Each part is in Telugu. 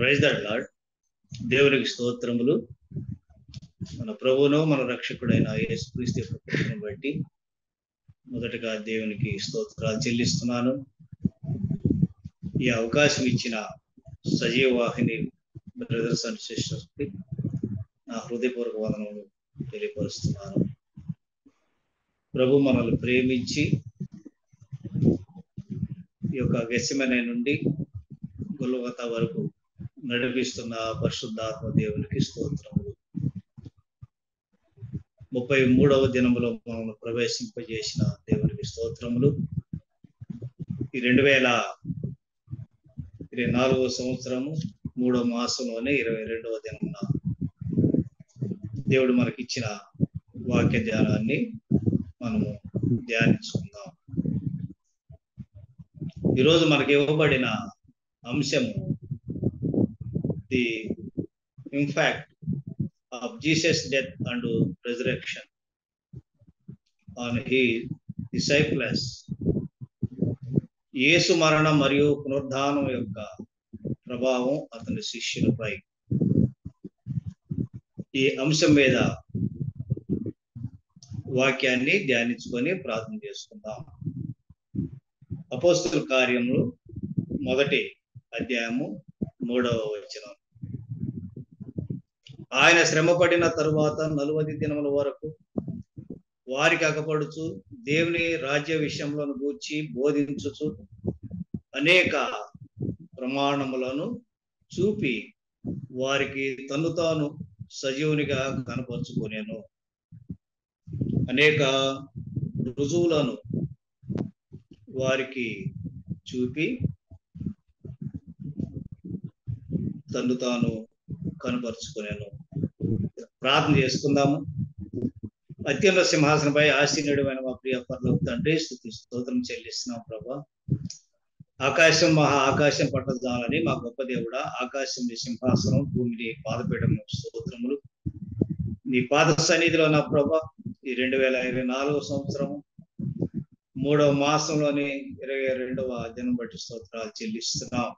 ప్రైజ్ దట్ లాడ్ దేవునికి స్తోత్రములు మన ప్రభువును మన రక్షకుడైన యేసుక్రీస్తు యొక్క కృపను బట్టి మొదటగా దేవునికి స్తోత్రాలు చెల్లిస్తున్నాను ఈ అవకాశం ఇచ్చిన సజీవ వాహిని బ్రదర్స్ అండ్ సిస్టర్స్ కి నా హృదయపూర్వక వందనములు తెలియపరుస్తున్నాను ప్రభు మనల్ని ప్రేమించి ఈ యొక్క గెస్యమనే నుండి గుల్వత వరకు నడిపిస్తున్న పరిశుద్ధాత్మ దేవునికి స్తోత్రములు ముప్పై మూడవ దినములో మనల్ని ప్రవేశింపజేసిన దేవునికి స్తోత్రములు ఈ రెండు వేల ఇరవై నాలుగవ సంవత్సరము మూడవ మాసంలోనే ఇరవై రెండవ దినమున దేవుడు మనకిచ్చిన వాక్య ధ్యానాన్ని మనము ధ్యానించుకుందాం ఈరోజు మనకి ఇవ్వబడిన అంశము the impact of Jesus death and resurrection on he disciples యేసు మరణం మరియు పునరుద్ధానం యొక్క ప్రభావం అతని శిష్యులపై ఈ అంశం మీద వాక్యాన్ని ధ్యానించుకొని ప్రార్థన చేసుకుందాం అపోస్తుల కార్యములు మొదటి అధ్యాయము మూడవ వచనం ఆయన శ్రమ పడిన తరువాత నలువది దినముల వరకు వారికి అగపడుచు దేవుని రాజ్య విషయంలో గూర్చి బోధించుచు అనేక ప్రమాణములను చూపి వారికి తను తాను సజీవునిగా కనపరుచుకునేను అనేక రుజువులను వారికి చూపి తను తాను కనపరుచుకునేను ప్రార్థన చేసుకుందాము అత్యున్న సింహాసనపై ఆశీనుడమైన మా ప్రియ పర్లోకి తండ్రి స్థుతి స్తోత్రం చెల్లిస్తున్నాం ప్రభా ఆకాశం మహా ఆకాశం పట్టదాలని మా గొప్ప దేవుడా ఆకాశం నీ సింహాసనం భూమిని పాదపీఠం స్తోత్రములు నీ పాద సన్నిధిలో నా ప్రభా ఈ రెండు వేల ఇరవై నాలుగవ సంవత్సరం మూడవ మాసంలోని ఇరవై రెండవ దినం బట్టి స్తోత్రాలు చెల్లిస్తున్నాం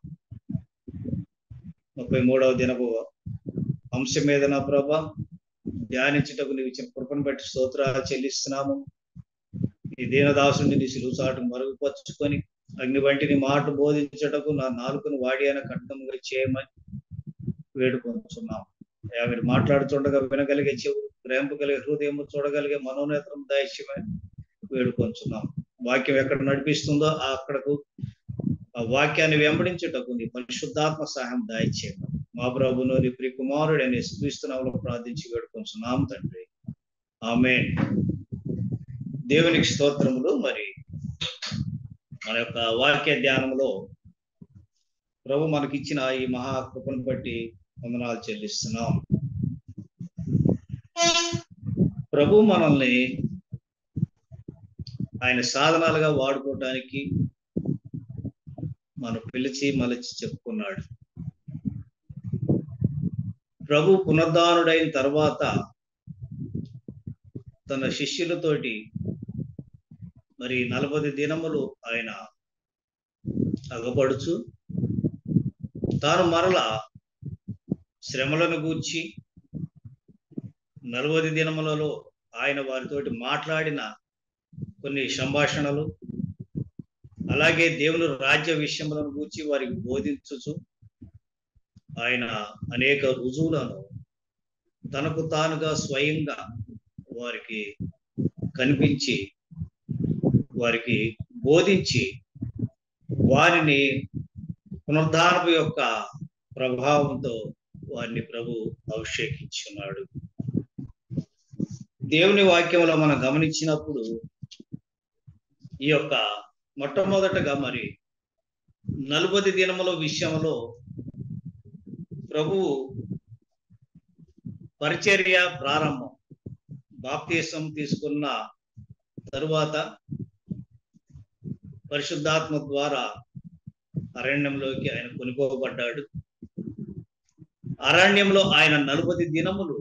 ముప్పై మూడవ దినపు అంశం మీద నా ప్రభా ధ్యానించుటకు నీవు ఇచ్చిన కృపను బట్టి స్తోత్రాలు చెల్లిస్తున్నాము ఈ దీనదాసుని నీ సిలువు చాటు మరుగుపరుచుకొని అగ్ని వంటిని మాట బోధించటకు నా నాలుకను వాడి అయిన కట్టంగా చేయమని వేడుకొంటున్నాం మీరు మాట్లాడుతుండగా వినగలిగే చెవులు ప్రేమ కలిగే హృదయం చూడగలిగే మనోనేత్రం దయచేయమని వేడుకొంచున్నాం వాక్యం ఎక్కడ నడిపిస్తుందో అక్కడకు ఆ వాక్యాన్ని వెంబడించుటకు నీ పరిశుద్ధాత్మ సహాయం దయచేయమని మా ప్రభును నీ ప్రియ కుమారుడు అనే క్రీస్తునామలో ప్రార్థించి వేడుకొంచున్నాం తండ్రి ఆమె దేవునికి స్తోత్రములు మరి మన యొక్క వాక్య ధ్యానంలో ప్రభు మనకిచ్చిన ఈ మహాకృపను బట్టి వందనాలు చెల్లిస్తున్నాం ప్రభు మనల్ని ఆయన సాధనాలుగా వాడుకోవటానికి మనం పిలిచి మలచి చెప్పుకున్నాడు ప్రభు పునరుద్ధానుడైన తర్వాత తన శిష్యులతోటి మరి నలభై దినములు ఆయన అగపడుచు తాను మరల శ్రమలను గూర్చి నలభై దినములలో ఆయన వారితోటి మాట్లాడిన కొన్ని సంభాషణలు అలాగే దేవుని రాజ్య విషయములను గూర్చి వారికి బోధించుచు ఆయన అనేక రుజువులను తనకు తానుగా స్వయంగా వారికి కనిపించి వారికి బోధించి వారిని పునరుద్ధానపు యొక్క ప్రభావంతో వారిని ప్రభు అభిషేకించున్నాడు దేవుని వాక్యంలో మనం గమనించినప్పుడు ఈ యొక్క మొట్టమొదటగా మరి నలుపది దినముల విషయంలో ప్రభువు పరిచర్య ప్రారంభం బాప్తీసం తీసుకున్న తరువాత పరిశుద్ధాత్మ ద్వారా అరణ్యంలోకి ఆయన కొనుకోబడ్డాడు అరణ్యంలో ఆయన నలుపది దినములు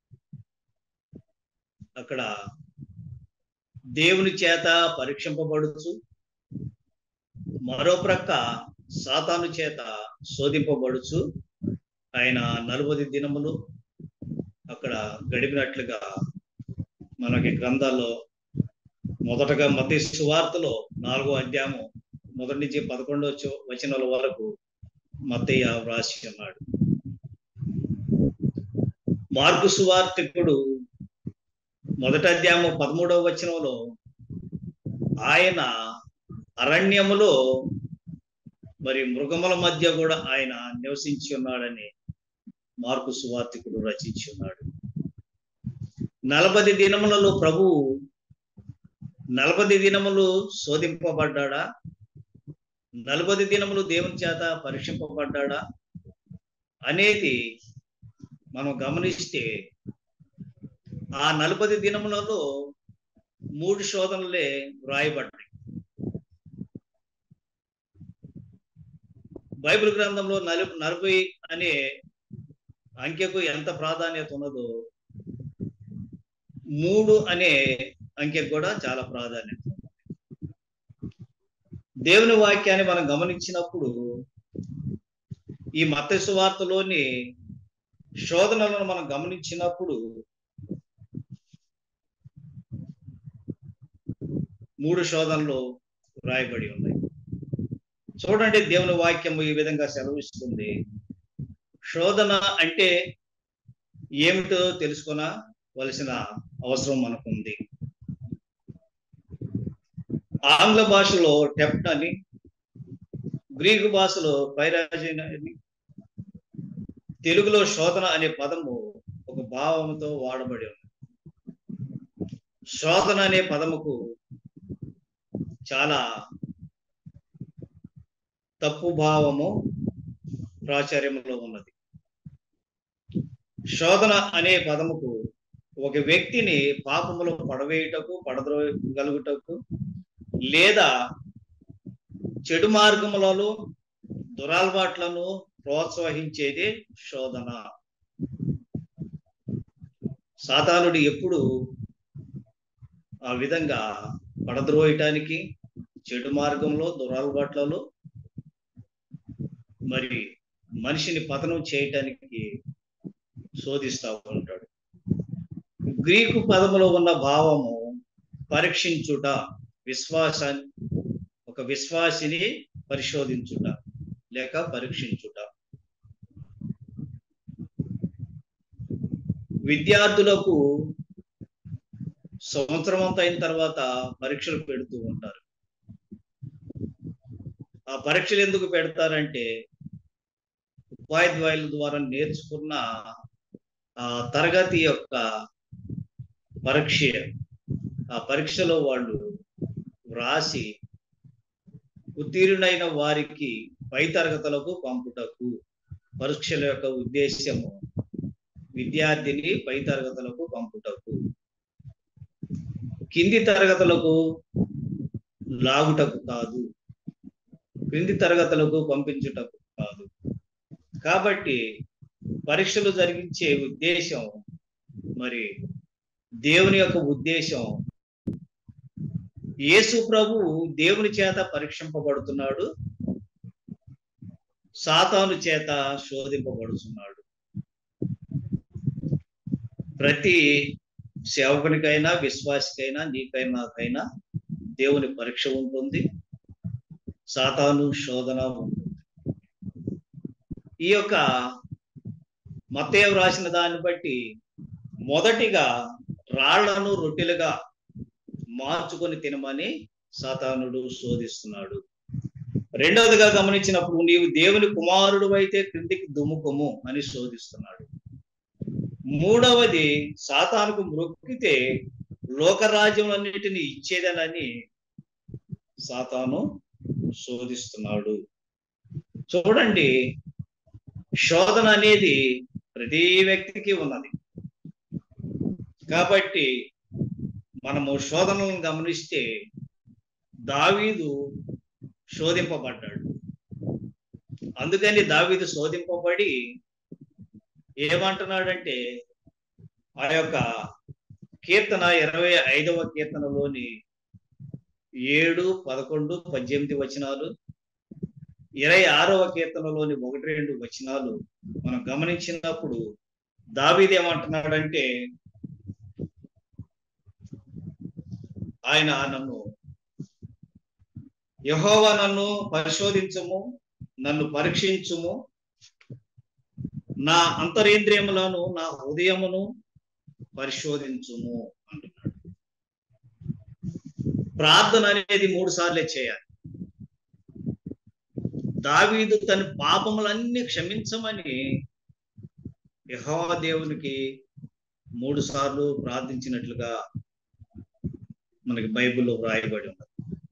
అక్కడ దేవుని చేత పరీక్షింపబడుచు మరో ప్రక్క సాతాను చేత శోధింపబడుచు ఆయన నలుబది దినములు అక్కడ గడిపినట్లుగా మనకి గ్రంథాల్లో మొదటగా మత సువార్తలో నాలుగో అధ్యాయము మొదటి నుంచి పదకొండో వచనాల వరకు మత్తయ్య వ్రాసి ఉన్నాడు మార్కు సువార్తికుడు మొదటి అధ్యాయము పదమూడవ వచనంలో ఆయన అరణ్యములో మరి మృగముల మధ్య కూడా ఆయన నివసించి ఉన్నాడని మార్కు సువార్తికుడు రచించి ఉన్నాడు నలభై దినములలో ప్రభు నలభై దినములు శోధింపబడ్డా నలభై దినములు దేవుని చేత పరీక్షింపబడ్డా అనేది మనం గమనిస్తే ఆ నలభై దినములలో మూడు శోధనలే వ్రాయబడ్డాయి బైబిల్ గ్రంథంలో నలు నలభై అనే అంకెకు ఎంత ప్రాధాన్యత ఉన్నదో మూడు అనే అంకెకు కూడా చాలా ప్రాధాన్యత దేవుని వాక్యాన్ని మనం గమనించినప్పుడు ఈ మత సువార్తలోని శోధనలను మనం గమనించినప్పుడు మూడు శోధనలు రాయబడి ఉన్నాయి చూడండి దేవుని వాక్యం ఈ విధంగా సెలవిస్తుంది శోధన అంటే ఏమిటో తెలుసుకొనవలసిన అవసరం మనకుంది ఆంగ్ల భాషలో టెప్ట్ అని గ్రీకు భాషలో పైరాజైన అని తెలుగులో శోధన అనే పదము ఒక భావంతో వాడబడి ఉంది శోధన అనే పదముకు చాలా తప్పు భావము ప్రాచుర్యంలో ఉన్నది శోధన అనే పదముకు ఒక వ్యక్తిని పాపములో పడవేయుటకు పడద్రోగలుగుటకు లేదా చెడు మార్గములలో దురలవాట్లను ప్రోత్సహించేది శోధన సాతానుడు ఎప్పుడు ఆ విధంగా పడద్రోయటానికి చెడు మార్గంలో దురలవాట్లలో మరి మనిషిని పతనం చేయటానికి శోధిస్తూ ఉంటాడు గ్రీకు పదములో ఉన్న భావము పరీక్షించుట విశ్వాసాన్ని ఒక విశ్వాసిని పరిశోధించుట లేక పరీక్షించుట విద్యార్థులకు సంవత్సరం అంతా అయిన తర్వాత పరీక్షలు పెడుతూ ఉంటారు ఆ పరీక్షలు ఎందుకు పెడతారంటే ఉపాధ్యాయుల ద్వారా నేర్చుకున్న ఆ తరగతి యొక్క పరీక్ష ఆ పరీక్షలో వాళ్ళు వ్రాసి ఉత్తీర్ణులైన వారికి పై తరగతులకు పంపుటకు పరీక్షల యొక్క ఉద్దేశ్యము విద్యార్థిని పై తరగతులకు పంపుటకు కింది తరగతులకు లాగుటకు కాదు క్రింది తరగతులకు పంపించుటకు కాదు కాబట్టి పరీక్షలు జరిగించే ఉద్దేశం మరి దేవుని యొక్క ఉద్దేశం యేసు ప్రభు దేవుని చేత పరీక్షింపబడుతున్నాడు సాతాను చేత శోధింపబడుతున్నాడు ప్రతి సేవకునికైనా విశ్వాసికైనా నీకైనా నాకైనా దేవుని పరీక్ష ఉంటుంది సాతాను శోధన ఉంటుంది ఈ యొక్క మత్తేవ రాసిన దాన్ని బట్టి మొదటిగా రాళ్లను రొట్టెలుగా మార్చుకొని తినమని సాతానుడు శోధిస్తున్నాడు రెండవదిగా గమనించినప్పుడు నీవు దేవుని కుమారుడు అయితే క్రిందికి దుముకము అని శోధిస్తున్నాడు మూడవది సాతానుకు మృక్కితే లోకరాజ్యములన్నిటిని ఇచ్చేదనని సాతాను శోధిస్తున్నాడు చూడండి శోధన అనేది ప్రతి వ్యక్తికి ఉన్నది కాబట్టి మనము శోధనలను గమనిస్తే దావీదు శోధింపబడ్డాడు అందుకని దావీదు శోధింపబడి ఏమంటున్నాడంటే ఆ యొక్క కీర్తన ఇరవై ఐదవ కీర్తనలోని ఏడు పదకొండు పద్దెనిమిది వచనాలు ఇరవై ఆరవ కీర్తనలోని ఒకటి రెండు వచనాలు మనం గమనించినప్పుడు దావీది ఏమంటున్నాడంటే ఆయన నన్ను యహోవా నన్ను పరిశోధించము నన్ను పరీక్షించుము నా అంతరేంద్రియములను నా హృదయమును పరిశోధించుము అంటున్నాడు ప్రార్థన అనేది మూడు సార్లే చేయాలి దావీదు తన పాపములన్నీ క్షమించమని యహోవా దేవునికి మూడు సార్లు ప్రార్థించినట్లుగా మనకి బైబిల్లో వ్రాయబడి ఉన్నది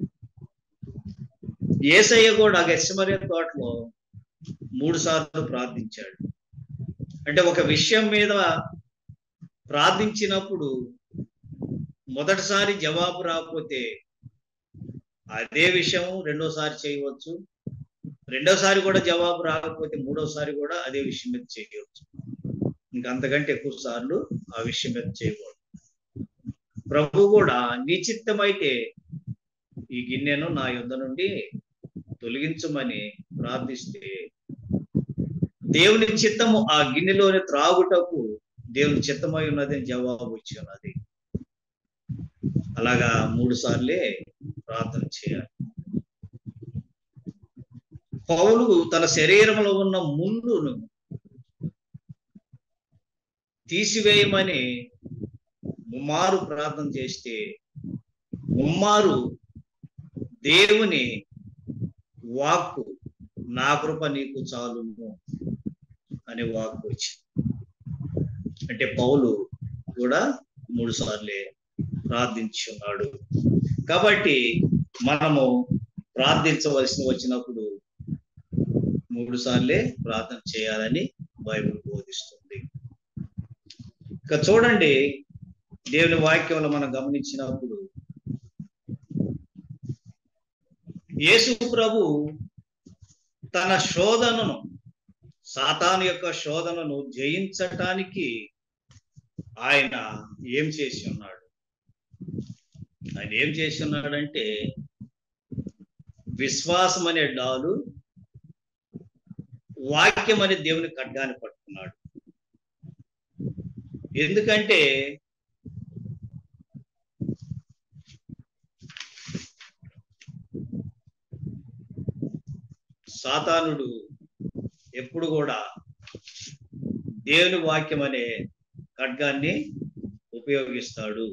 ఏసయ్య కూడా గెస్మరే తోటలో మూడు సార్లు ప్రార్థించాడు అంటే ఒక విషయం మీద ప్రార్థించినప్పుడు మొదటిసారి జవాబు రాకపోతే అదే విషయం రెండోసారి చేయవచ్చు రెండోసారి కూడా జవాబు రాకపోతే మూడోసారి కూడా అదే విషయం మీద చేయవచ్చు ఇంకా అంతకంటే ఎక్కువ సార్లు ఆ విషయం మీద చేయకూడదు ప్రభు కూడా నిశ్చిత్తమైతే ఈ గిన్నెను నా యుద్ధ నుండి తొలగించమని ప్రార్థిస్తే దేవుని చిత్తము ఆ గిన్నెలోని త్రాగుటకు దేవుని చిత్తమై ఉన్నదని జవాబు ఇచ్చి ఉన్నది అలాగా మూడు సార్లే ప్రార్థన చేయాలి పౌలు తన శరీరంలో ఉన్న ముళ్ళును తీసివేయమని ముమ్మారు ప్రార్థన చేస్తే ముమ్మారు దేవుని వాక్కు నా కృప నీకు చాలును అనే వాక్కు వచ్చింది అంటే పౌలు కూడా మూడు సార్లే ప్రార్థించున్నాడు కాబట్టి మనము ప్రార్థించవలసి వచ్చినప్పుడు మూడు సార్లే ప్రార్థన చేయాలని బైబిల్ బోధిస్తుంది ఇక చూడండి దేవుని వాక్యంలో మనం గమనించినప్పుడు యేసు ప్రభు తన శోధనను సాతాను యొక్క శోధనను జయించటానికి ఆయన ఏం చేసి ఉన్నాడు ఆయన ఏం చేసి ఉన్నాడంటే విశ్వాసం అనే డాలు వాక్యం అనే దేవుని ఖడ్గాన్ని పట్టుకున్నాడు ఎందుకంటే సాతానుడు ఎప్పుడు కూడా దేవుని వాక్యం అనే ఖడ్గాన్ని ఉపయోగిస్తాడు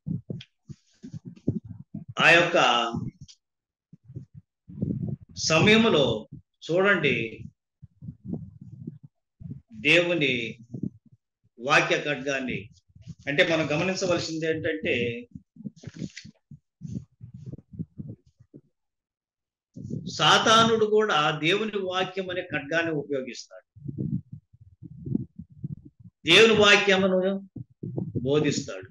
ఆ యొక్క సమయంలో చూడండి దేవుని వాక్య ఖడ్గాన్ని అంటే మనం గమనించవలసింది ఏంటంటే సాతానుడు కూడా దేవుని వాక్యం అనే ఖడ్గాన్ని ఉపయోగిస్తాడు దేవుని వాక్యమును బోధిస్తాడు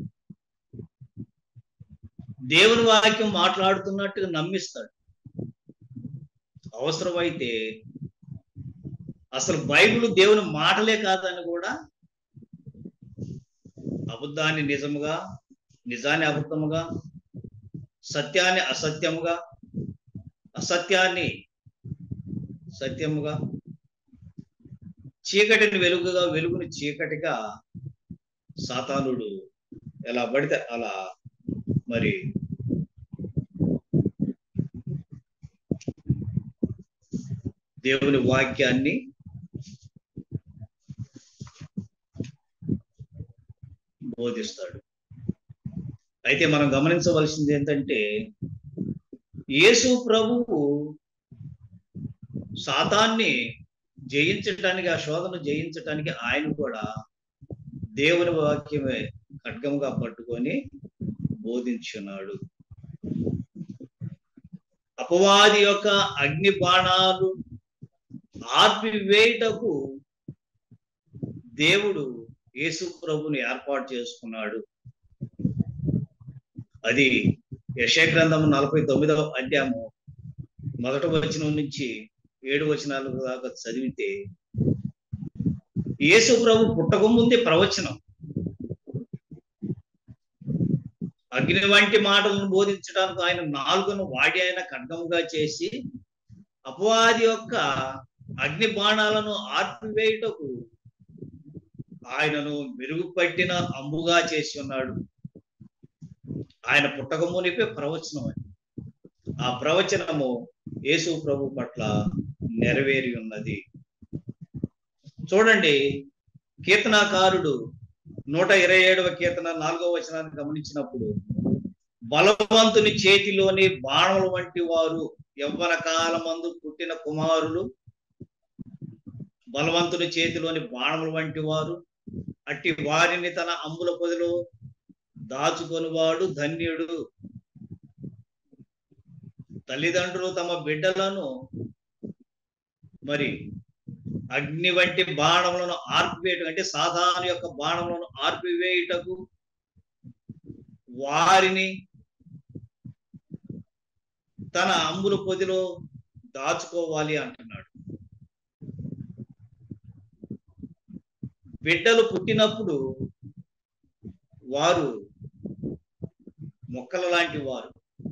దేవుని వాక్యం మాట్లాడుతున్నట్టుగా నమ్మిస్తాడు అవసరమైతే అసలు బైబిల్ దేవుని మాటలే కాదని కూడా అబద్ధాన్ని నిజముగా నిజాన్ని అబద్ధముగా సత్యాన్ని అసత్యముగా అసత్యాన్ని సత్యముగా చీకటిని వెలుగుగా వెలుగుని చీకటిగా సాతానుడు ఎలా పడితే అలా మరి దేవుని వాక్యాన్ని బోధిస్తాడు అయితే మనం గమనించవలసింది ఏంటంటే యేసు ప్రభువు సాతాన్ని జయించటానికి ఆ శోధన జయించటానికి ఆయన కూడా దేవుని వాక్యమే ఖడ్గముగా పట్టుకొని బోధించున్నాడు అపవాది యొక్క అగ్ని బాణాలు ఆర్పివేయటకు దేవుడు యేసు ప్రభుని ఏర్పాటు చేసుకున్నాడు అది యశగ్రంథము నలభై తొమ్మిదవ అధ్యాయము మొదట వచనం నుంచి ఏడు వచనాలు దాకా చదివితే యేసు ప్రభు పుట్టక ముందే ప్రవచనం అగ్ని వంటి మాటలను బోధించడానికి ఆయన నాలుగును వాడి ఆయన ఖడ్గముగా చేసి అపవాది యొక్క అగ్ని బాణాలను ఆర్పివేయుటకు ఆయనను మెరుగుపట్టిన అంబుగా చేసి ఉన్నాడు ఆయన పుట్టక మునిపే ప్రవచనం అది ఆ ప్రవచనము యేసు ప్రభు పట్ల నెరవేరి ఉన్నది చూడండి కీర్తనాకారుడు నూట ఇరవై ఏడవ కీర్తన నాలుగవ వచనాన్ని గమనించినప్పుడు బలవంతుని చేతిలోని బాణముల వంటి వారు యవ్వన కాలమందు పుట్టిన కుమారులు బలవంతుని చేతిలోని బాణముల వంటి వారు అట్టి వారిని తన అంబుల పొదిలో దాచుకొనివాడు ధన్యుడు తల్లిదండ్రులు తమ బిడ్డలను మరి అగ్ని వంటి బాణములను ఆర్పివేయటం అంటే సాధారణ యొక్క బాణములను ఆర్పివేయుటకు వారిని తన అంబుల పొదిలో దాచుకోవాలి అంటున్నాడు బిడ్డలు పుట్టినప్పుడు వారు మొక్కల లాంటి వారు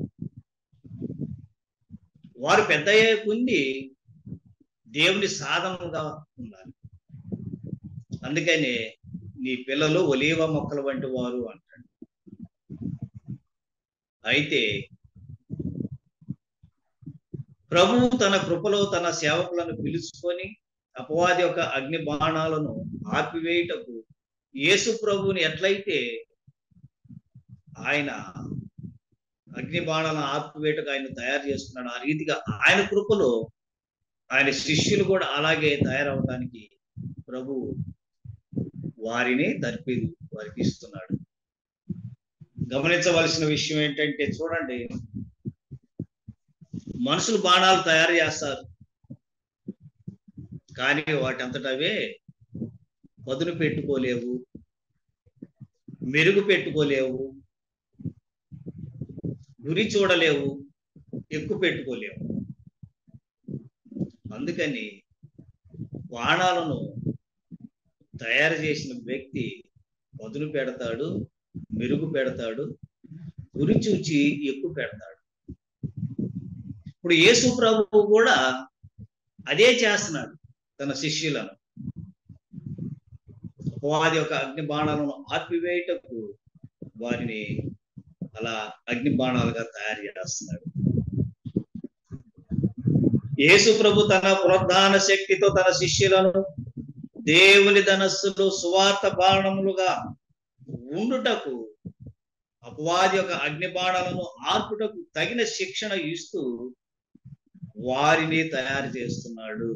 వారు పెద్ద అయ్యేకుండి దేవుని సాధనలుగా ఉన్నారు అందుకనే నీ పిల్లలు ఒలీవ మొక్కల వంటి వారు అంటాడు అయితే ప్రభువు తన కృపలో తన సేవకులను పిలుచుకొని అపవాది యొక్క అగ్ని బాణాలను ఆపివేయుటకు యేసు ప్రభువుని ఎట్లయితే ఆయన అగ్ని బాణాలను ఆపివేయటకు ఆయన తయారు చేస్తున్నాడు ఆ రీతిగా ఆయన కృపలో ఆయన శిష్యులు కూడా అలాగే తయారవడానికి ప్రభు వారిని తర్పి వారికి ఇస్తున్నాడు గమనించవలసిన విషయం ఏంటంటే చూడండి మనుషులు బాణాలు తయారు చేస్తారు కానీ వాటంతటవే పదును పెట్టుకోలేవు మెరుగు పెట్టుకోలేవు గురి చూడలేవు ఎక్కువ పెట్టుకోలేవు అందుకని బాణాలను తయారు చేసిన వ్యక్తి పదును పెడతాడు మెరుగు పెడతాడు గురి చూచి ఎక్కువ పెడతాడు ఇప్పుడు యేసు ప్రభువు కూడా అదే చేస్తున్నాడు తన శిష్యులను వారి యొక్క అగ్ని బాణాలను ఆర్పివేయటకు వారిని అలా అగ్ని బాణాలుగా తయారు చేస్తున్నాడు యేసు ప్రభు తన పునరుద్ధాన శక్తితో తన శిష్యులను దేవుని ధనస్సులు సువార్త బాణములుగా ఉండుటకు అపవాది యొక్క అగ్ని బాణాలను ఆర్పుటకు తగిన శిక్షణ ఇస్తూ వారిని తయారు చేస్తున్నాడు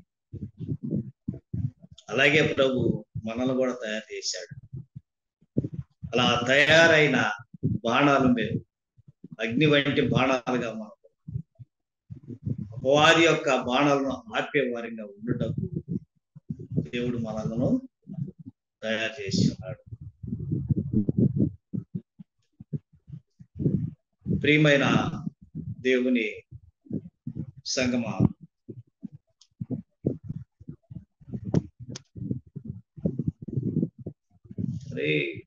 అలాగే ప్రభు మనల్ని కూడా తయారు చేశాడు అలా తయారైన బాణాలు మీరు అగ్ని వంటి బాణాలుగా మనం అపవాది యొక్క బాణాలను ఆర్పే వారిగా ఉండుటకు దేవుడు మనలను తయారు చేసి ఉన్నాడు ప్రియమైన దేవుని సంగమా రే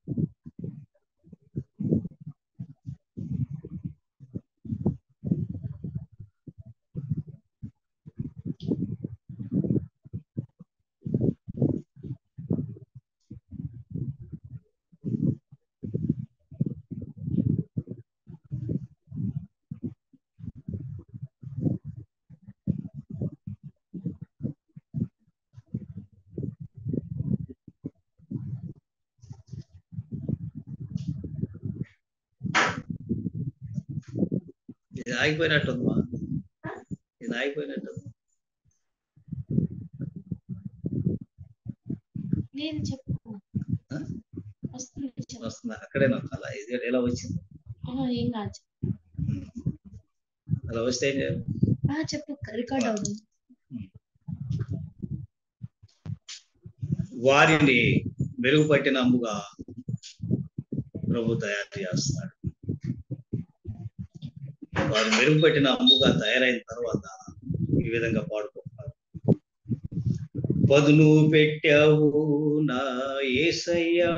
ఇది ఆగిపోయినట్టుందమ్మా ఇది ఆగిపోయినట్టుంది నేను చెప్తాను ఆ? వస్తుంది చెప్పు. వస్తుందా అక్కడే నొక్కాలా ఇది ఎలా వచ్చింది ఆ, ఏం కాదు ఉమ్. అలా వస్తే ఏం చేయాలి ఆ, చెప్పు రికార్డ్ అవుతుంది వారిని మెరుగుపట్టిన అమ్ముగా ప్రభు తయారు చేస్తున్నాడు వారు మెరుగుపట్టిన అమ్ముగా తయారైన తర్వాత ఈ విధంగా పాడుకుంటున్నారు పదును పెట్టావు నా ఏసయ్యా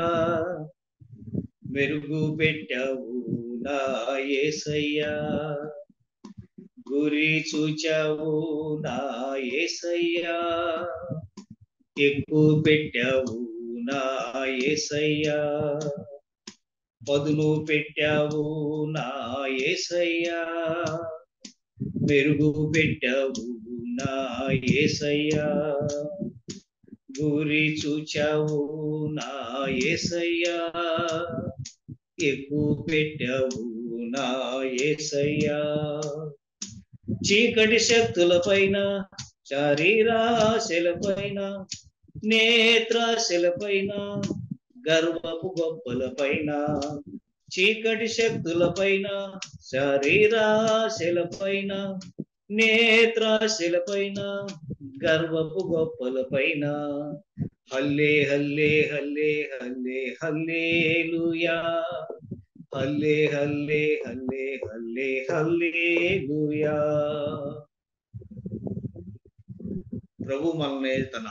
మెరుగు పెట్టావు నా ఏసయ్యా గురి చూచావు నా ఏసయ్యా ఎక్కువ పెట్టావు నా ఏసయ్యా పదును పెట్టావు నా ఏసయ్యా మెరుగు పెట్టావు నా ఏసయ్యా గురి చూచావు నా ఏసయ్యా ఎక్కువ పెట్టావు నా ఏసయ్యా చీకటి శక్తుల పైన శరీరాశల పైన నేత్రాశల పైన గర్వపు గొప్పల పైన చీకటి శక్తుల పైన శరీరాశల పైన నేత్రాశల పైన గర్వపు గొప్పల పైన హల్లే హల్లే హల్లే హల్లే హల్లేలుయా హల్లే హల్లే హల్లే హల్లే హల్లేలుయా ప్రభు మనల్ని తన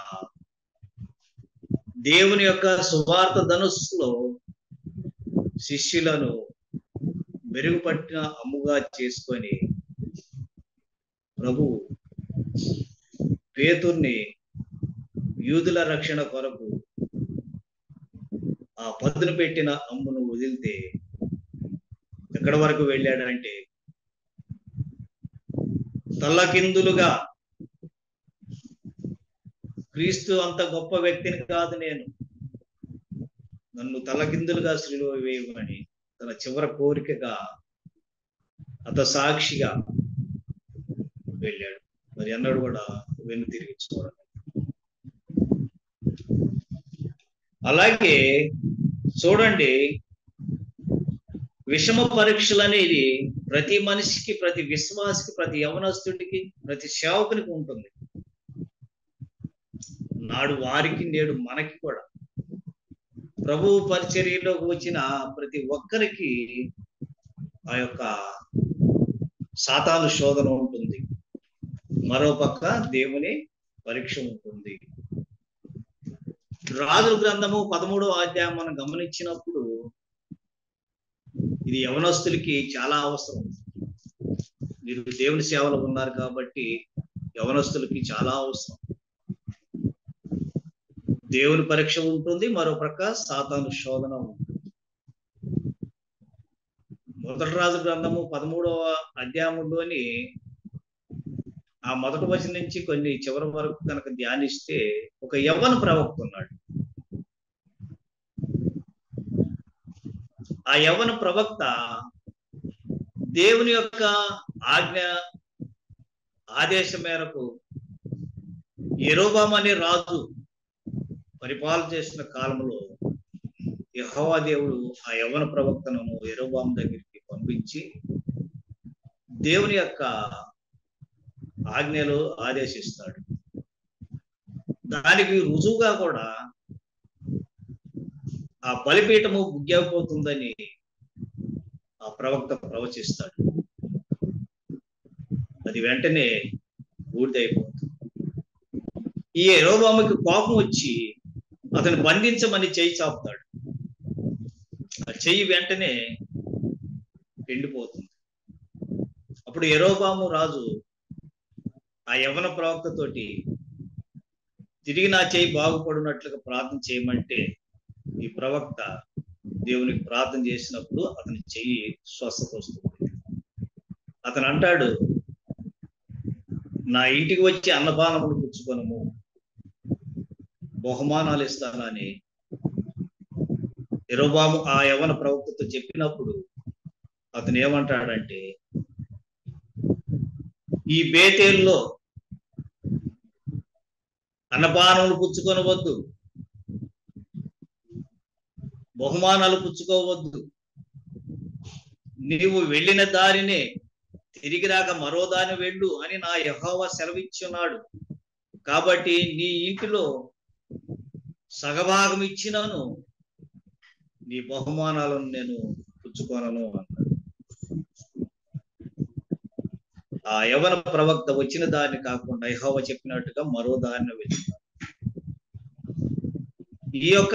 దేవుని యొక్క సువార్త ధనుస్సులో శిష్యులను మెరుగుపట్టిన అమ్ముగా చేసుకొని ప్రభు పేతుర్ని యూదుల రక్షణ కొరకు ఆ పదును పెట్టిన అమ్మును వదిలితే ఎక్కడి వరకు వెళ్ళాడంటే తల్లకిందులుగా క్రీస్తు అంత గొప్ప వ్యక్తిని కాదు నేను నన్ను తలకిందులుగా శ్రీలో వేయమని తన చివరి కోరికగా అత సాక్షిగా వెళ్ళాడు మరి అన్నాడు కూడా వెన్ను తిరిగి చూడండి అలాగే చూడండి విషమ పరీక్షలు అనేది ప్రతి మనిషికి ప్రతి విశ్వాసికి ప్రతి యవనస్తుడికి ప్రతి సేవకునికి ఉంటుంది నాడు వారికి నేడు మనకి కూడా ప్రభు పరిచర్యలోకి వచ్చిన ప్రతి ఒక్కరికి ఆ యొక్క సాతాను శోధన ఉంటుంది మరో పక్క దేవుని పరీక్ష ఉంటుంది రాజుల గ్రంథము పదమూడవ అధ్యాయం మనం గమనించినప్పుడు ఇది యవనస్తులకి చాలా అవసరం మీరు దేవుని సేవలో ఉన్నారు కాబట్టి యవనస్తులకి చాలా అవసరం దేవుని పరీక్ష ఉంటుంది మరో ప్రక్క సాతాను శోధన ఉంటుంది మొదటి రాజు గ్రంథము పదమూడవ అధ్యాయంలోని ఆ మొదటి వచనం నుంచి కొన్ని చివరి వరకు కనుక ధ్యానిస్తే ఒక యవ్వన ప్రవక్త ఉన్నాడు ఆ యవ్వన ప్రవక్త దేవుని యొక్క ఆజ్ఞ ఆదేశం మేరకు ఎరోబాం అనే రాజు పరిపాలన చేసిన కాలంలో యహోవా దేవుడు ఆ యవన ప్రవక్తను ఎరోబాం దగ్గరికి పంపించి దేవుని యొక్క ఆజ్ఞలు ఆదేశిస్తాడు దానికి రుజువుగా కూడా ఆ బలిపీఠము బుగ్గిపోతుందని ఆ ప్రవక్త ప్రవచిస్తాడు అది వెంటనే బూడిదైపోతుంది ఈ ఎరోబాముకి కోపం వచ్చి అతను బంధించమని చేయి చాపుతాడు ఆ చెయ్యి వెంటనే ఎండిపోతుంది అప్పుడు ఎరోబాము రాజు ఆ యవన ప్రవక్తతోటి తిరిగి నా చేయి బాగుపడినట్లుగా ప్రార్థన చేయమంటే ఈ ప్రవక్త దేవునికి ప్రార్థన చేసినప్పుడు అతని చెయ్యి స్వస్థత వస్తుంది అతను అంటాడు నా ఇంటికి వచ్చి అన్నపానములు పుచ్చుకొనము బహుమానాలు ఇస్తానని ఎరోబాము ఆ యవన ప్రవక్తతో చెప్పినప్పుడు అతను ఏమంటాడంటే ఈ బేతేల్లో అన్నపానములు పుచ్చుకొనవద్దు బహుమానాలు పుచ్చుకోవద్దు నీవు వెళ్ళిన దారినే తిరిగి రాక మరో దాని వెళ్ళు అని నా యహోవ సెలవిచ్చున్నాడు కాబట్టి నీ ఇంటిలో సగభాగం ఇచ్చినాను నీ బహుమానాలను నేను పుచ్చుకోనను అన్నాడు ఆ యవన ప్రవక్త వచ్చిన దారిని కాకుండా యహోవ చెప్పినట్టుగా మరో దారిని వెళ్ళినాడు ఈ యొక్క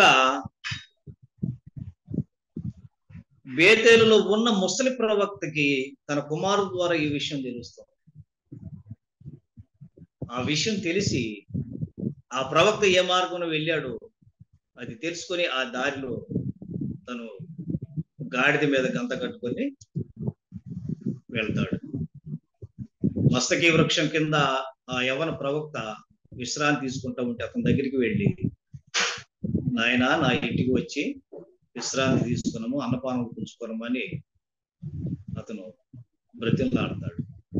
బేతేలులో ఉన్న ముసలి ప్రవక్తకి తన కుమారు ద్వారా ఈ విషయం తెలుస్తుంది ఆ విషయం తెలిసి ఆ ప్రవక్త ఏ మార్గంలో వెళ్ళాడో అది తెలుసుకొని ఆ దారిలో తను గాడిద మీద గంత కట్టుకొని వెళ్తాడు మస్తకి వృక్షం కింద ఆ యవన ప్రవక్త విశ్రాంతి తీసుకుంటా ఉంటే అతని దగ్గరికి వెళ్ళి నాయన నా ఇంటికి వచ్చి విశ్రాంతి తీసుకున్నాము అన్నపానం పుంచుకున్నామని అతను బ్రతిమలాడతాడు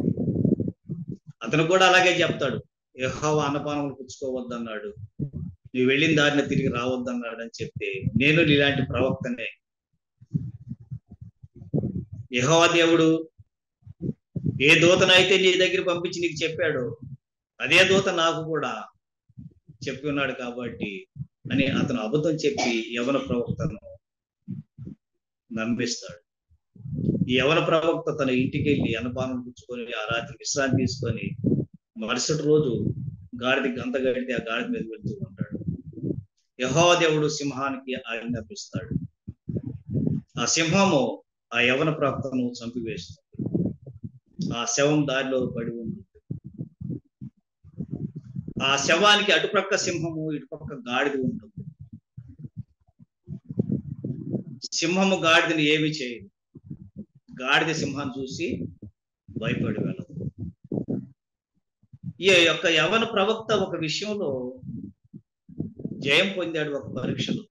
అతను కూడా అలాగే చెప్తాడు యహోవ అన్నపానములు పుచ్చుకోవద్దన్నాడు నువ్వు వెళ్ళిన దారిని తిరిగి రావద్దన్నాడు అని చెప్తే నేను ఇలాంటి ప్రవక్తనే యహోవ దేవుడు ఏ దూతనైతే నీ దగ్గర పంపించి నీకు చెప్పాడో అదే దూత నాకు కూడా చెప్పి ఉన్నాడు కాబట్టి అని అతను అబద్ధం చెప్పి యవన ప్రవక్తను నమ్మిస్తాడు ఈ యవన ప్రవక్త తన ఇంటికి వెళ్ళి అన్నపానం పుచ్చుకొని ఆ రాత్రి విశ్రాంతి తీసుకొని మరుసటి రోజు గాడిద గంత గడితే ఆ గాడిద మీద వెళ్తూ ఉంటాడు యహో దేవుడు సింహానికి ఆజ్ఞాపిస్తాడు ఆ సింహము ఆ యవన ప్రవక్తను చంపివేస్తుంది ఆ శవం దారిలో పడి ఉంది ఆ శవానికి అటుపక్క సింహము ఇటుపక్క గాడిద ఉంటుంది సింహము గాడిదని ఏమి చేయదు గాడిద సింహాన్ని చూసి భయపడి వెళ్ళదు ఈ యొక్క యవన ప్రవక్త ఒక విషయంలో జయం పొందాడు ఒక పరీక్షలో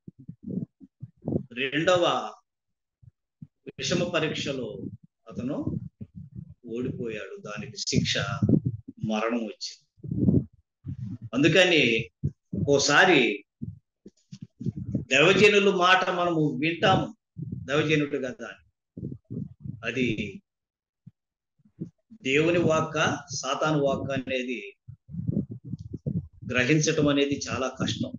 రెండవ విషమ పరీక్షలో అతను ఓడిపోయాడు దానికి శిక్ష మరణం వచ్చింది అందుకని ఓసారి దైవజనులు మాట మనము వింటాము దైవజనుడు కదా అది దేవుని వాక్క సాతాను వాక్క అనేది గ్రహించటం అనేది చాలా కష్టం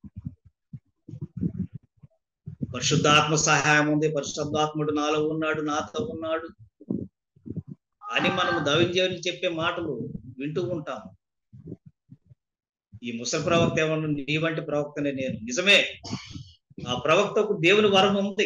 పరిశుద్ధాత్మ సహాయం ఉంది పరిశుద్ధాత్ముడు నాలో ఉన్నాడు నాతో ఉన్నాడు అని మనము దైవజనులు చెప్పే మాటలు వింటూ ఉంటాము ఈ ముసలి ప్రవక్త ఏమన్నా నీ వంటి ప్రవక్తనే నేను నిజమే ఆ ప్రవక్తకు దేవుని వరం ఉంది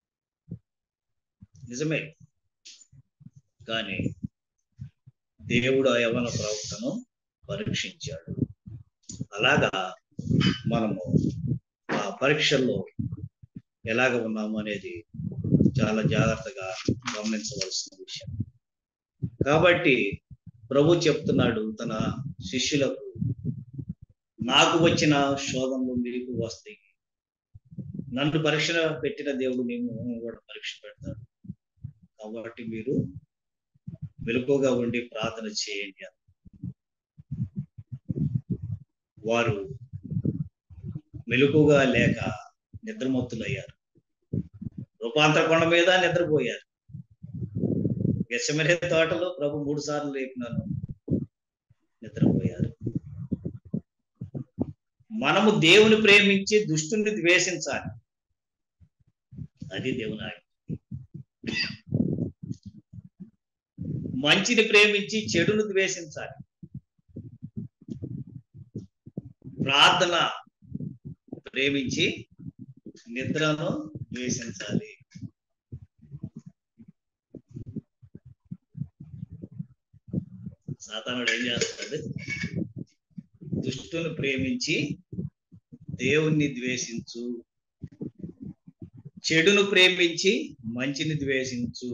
నిజమే కానీ దేవుడు ఆ యవన ప్రవక్తను పరీక్షించాడు అలాగా మనము ఆ పరీక్షల్లో ఎలాగ ఉన్నాము అనేది చాలా జాగ్రత్తగా గమనించవలసిన విషయం కాబట్టి ప్రభు చెప్తున్నాడు తన శిష్యులకు నాకు వచ్చిన శోధనలు మీకు వస్తాయి నన్ను పరీక్ష పెట్టిన దేవుడు మేము కూడా పరీక్ష పెడతాడు కాబట్టి మీరు వెలుగుగా ఉండి ప్రార్థన చేయండి వారు మెలుకుగా లేక నిద్రమత్తులయ్యారు రూపాంతర కొండ మీద నిద్రపోయారు గెసమనే తోటలో ప్రభు మూడు సార్లు లేపినాను నిద్రపోయారు మనము దేవుని ప్రేమించి దుష్టుని ద్వేషించాలి అది దేవుని ఆజ్ఞ మంచిని ప్రేమించి చెడును ద్వేషించాలి ప్రార్థన ప్రేమించి నిద్రను ద్వేషించాలి సాతానుడు ఏం చేస్తాడు దుష్టును ప్రేమించి దేవుణ్ణి ద్వేషించు చెడును ప్రేమించి మంచిని ద్వేషించు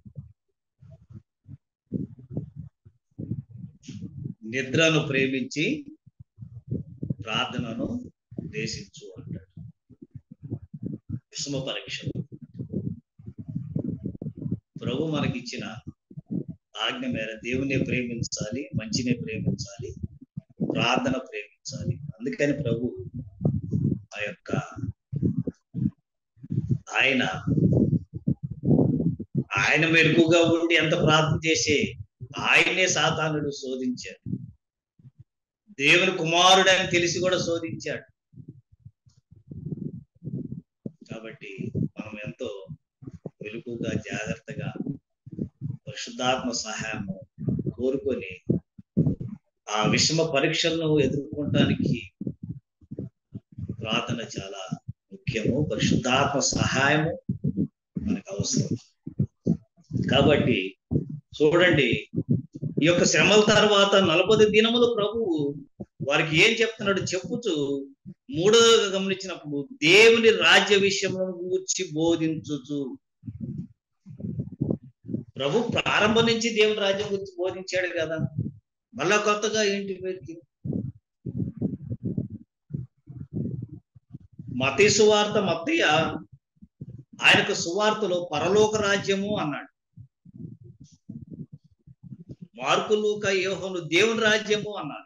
నిద్రను ప్రేమించి ప్రార్థనను దేశించు అంటాడు విషమ పరీక్ష ప్రభు మనకిచ్చిన ఆజ్ఞ మేర దేవునే ప్రేమించాలి మంచినే ప్రేమించాలి ప్రార్థన ప్రేమించాలి అందుకని ప్రభు ఆ యొక్క ఆయన ఆయన మెరుగుగా ఉండి ఎంత ప్రార్థన చేసి ఆయనే సాతానుడు శోధించాడు దేవుని కుమారుడు అని తెలిసి కూడా శోధించాడు కాబట్టి మనం ఎంతో వెలుగుగా జాగ్రత్తగా పరిశుద్ధాత్మ సహాయము కోరుకొని ఆ విషమ పరీక్షలను ఎదుర్కొనడానికి ప్రార్థన చాలా ముఖ్యము పరిశుద్ధాత్మ సహాయము మనకు అవసరం కాబట్టి చూడండి ఈ యొక్క శ్రమల తర్వాత నలభై దినములు ప్రభువు వారికి ఏం చెప్తున్నాడు చెప్పుచు మూడోగా గమనించినప్పుడు దేవుని రాజ్య విషయములను గూర్చి బోధించుచు ప్రభు ప్రారంభం నుంచి దేవుని రాజ్యం గురించి బోధించాడు కదా మళ్ళా కొత్తగా ఏంటి వీరికి మతీ సువార్త మత్తయ్య ఆయనకు సువార్తలో పరలోక రాజ్యము అన్నాడు మార్కులుక యోహను దేవుని రాజ్యము అన్నాడు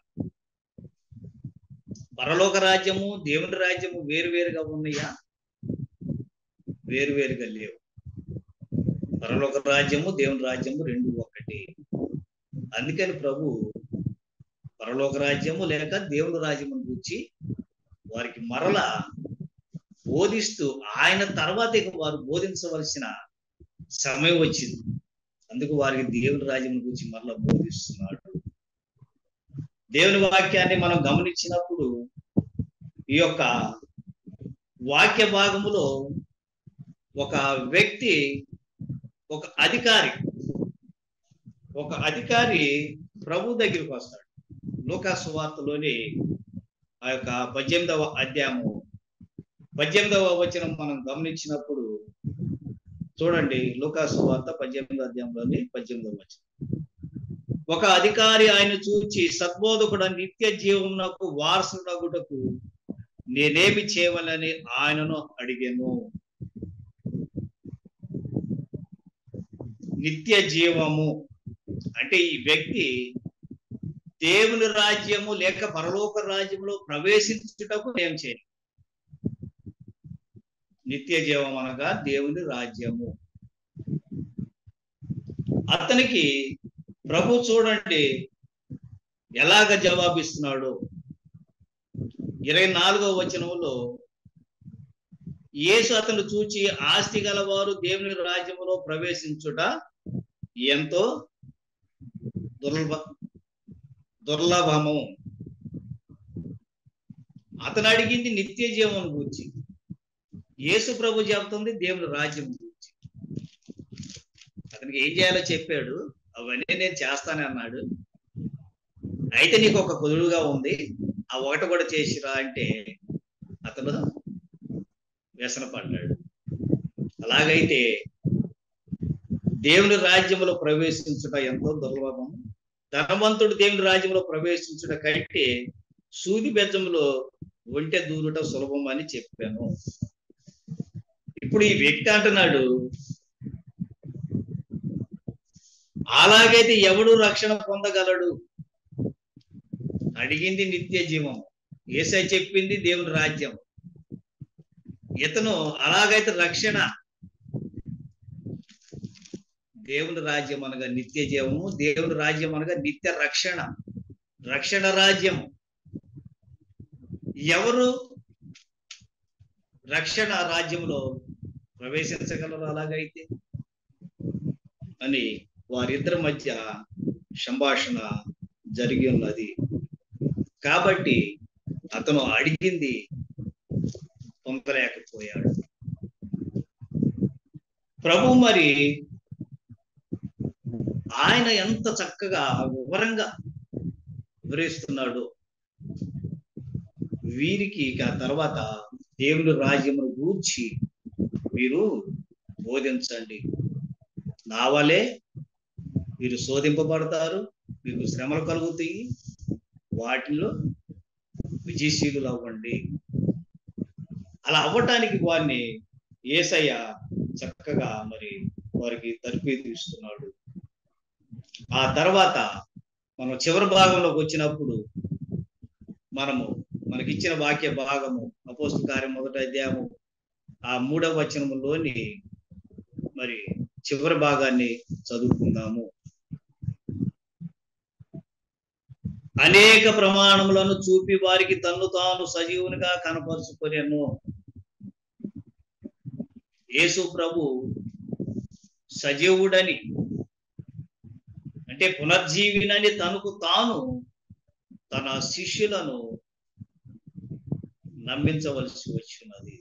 పరలోక రాజ్యము దేవుని రాజ్యము వేరువేరుగా ఉన్నాయా వేరువేరుగా లేవు పరలోక రాజ్యము దేవుని రాజ్యము రెండు ఒకటి అందుకని ప్రభు పరలోక రాజ్యము లేక దేవుని రాజ్యము గురించి వారికి మరల బోధిస్తూ ఆయన తర్వాత ఇక వారు బోధించవలసిన సమయం వచ్చింది అందుకు వారికి దేవుని రాజ్యం గురించి మరలా బోధిస్తున్నాడు దేవుని వాక్యాన్ని మనం గమనించినప్పుడు ఈ యొక్క వాక్య భాగములో ఒక వ్యక్తి ఒక అధికారి ఒక అధికారి ప్రభు దగ్గరికి వస్తాడు లోకాసు వార్తలోని ఆ యొక్క పద్దెనిమిదవ అధ్యాయము పద్దెనిమిదవ వచనం మనం గమనించినప్పుడు చూడండి లోకాసు వార్త పద్దెనిమిదవ అధ్యాయంలోని పద్దెనిమిదవ వచనం ఒక అధికారి ఆయన చూచి సద్బోధకుడు నిత్య జీవమునకు వారసుడగుటకు నేనేమి చేయవలని ఆయనను అడిగాను నిత్య జీవము అంటే ఈ వ్యక్తి దేవుని రాజ్యము లేక పరలోక రాజ్యంలో ప్రవేశించుటకు ఏం చేయాలి నిత్య జీవం అనగా దేవుని రాజ్యము అతనికి ప్రభు చూడండి ఎలాగ జవాబిస్తున్నాడు ఇరవై నాలుగవ వచనంలో యేసు అతను చూచి ఆస్తి గలవారు దేవుని రాజ్యములో ప్రవేశించుట ఎంతో దుర్లభ దుర్లభము అతను అడిగింది నిత్య జీవం గురించి యేసు ప్రభు చెబుతుంది దేవుని రాజ్యం గురించి అతనికి ఏం చేయాలో చెప్పాడు అవన్నీ నేను చేస్తానే అన్నాడు అయితే నీకు ఒక కుదురుగా ఉంది ఆ ఒకటి కూడా చేసిరా అంటే అతను వ్యసన పడ్డాడు అలాగైతే దేవుని రాజ్యంలో ప్రవేశించుట ఎంతో దుర్లభం ధనవంతుడు దేవుని రాజ్యంలో ప్రవేశించుట కంటే సూది బెజ్జంలో ఒంటె దూరుట సులభం అని చెప్పాను ఇప్పుడు ఈ వ్యక్తి అంటున్నాడు అలాగైతే ఎవడు రక్షణ పొందగలడు అడిగింది నిత్య జీవం ఏసై చెప్పింది దేవుని రాజ్యం ఇతను అలాగైతే రక్షణ దేవుని రాజ్యం అనగా నిత్య జీవము దేవుని రాజ్యం అనగా నిత్య రక్షణ రక్షణ రాజ్యం ఎవరు రక్షణ రాజ్యంలో ప్రవేశించగలరు అలాగైతే అని వారిద్దరి మధ్య సంభాషణ జరిగి ఉన్నది కాబట్టి అతను అడిగింది పొందలేకపోయాడు ప్రభు మరి ఆయన ఎంత చక్కగా వివరంగా వివరిస్తున్నాడు వీరికి ఇక తర్వాత దేవుని రాజ్యమును గూర్చి మీరు బోధించండి నా వలే మీరు శోధింపబడతారు మీకు శ్రమలు కలుగుతాయి వాటిలో విజయశీలులు అవ్వండి అలా అవ్వటానికి వారిని ఏసయ్య చక్కగా మరి వారికి తర్ఫీదు ఇస్తున్నాడు ఆ తర్వాత మనం చివరి భాగంలోకి వచ్చినప్పుడు మనము మనకిచ్చిన వాక్య భాగము అపోస్తు కార్యం మొదటి అధ్యాయము ఆ మూడవ వచనములోని మరి చివరి భాగాన్ని చదువుకుందాము అనేక ప్రమాణములను చూపి వారికి తన్ను తాను సజీవునిగా కనపరుచుకొనేను యేసు ప్రభు సజీవుడని అంటే పునర్జీవినని తనకు తాను తన శిష్యులను నమ్మించవలసి వచ్చినది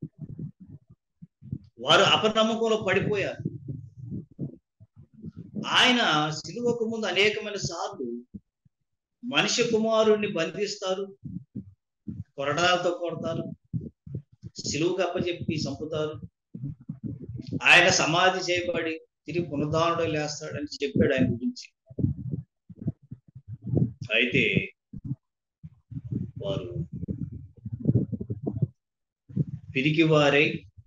వారు అపనమ్మకంలో పడిపోయారు ఆయన సిలువకు ముందు అనేకమైన సార్లు మనిషి కుమారుణ్ణి బంధిస్తారు కొరడాలతో కొడతారు సిలువు కప్పచెప్పి చంపుతారు ఆయన సమాధి చేయబడి తిరిగి పునరుద్ధరణలో లేస్తాడని చెప్పాడు ఆయన గురించి అయితే వారు పిరికి వారై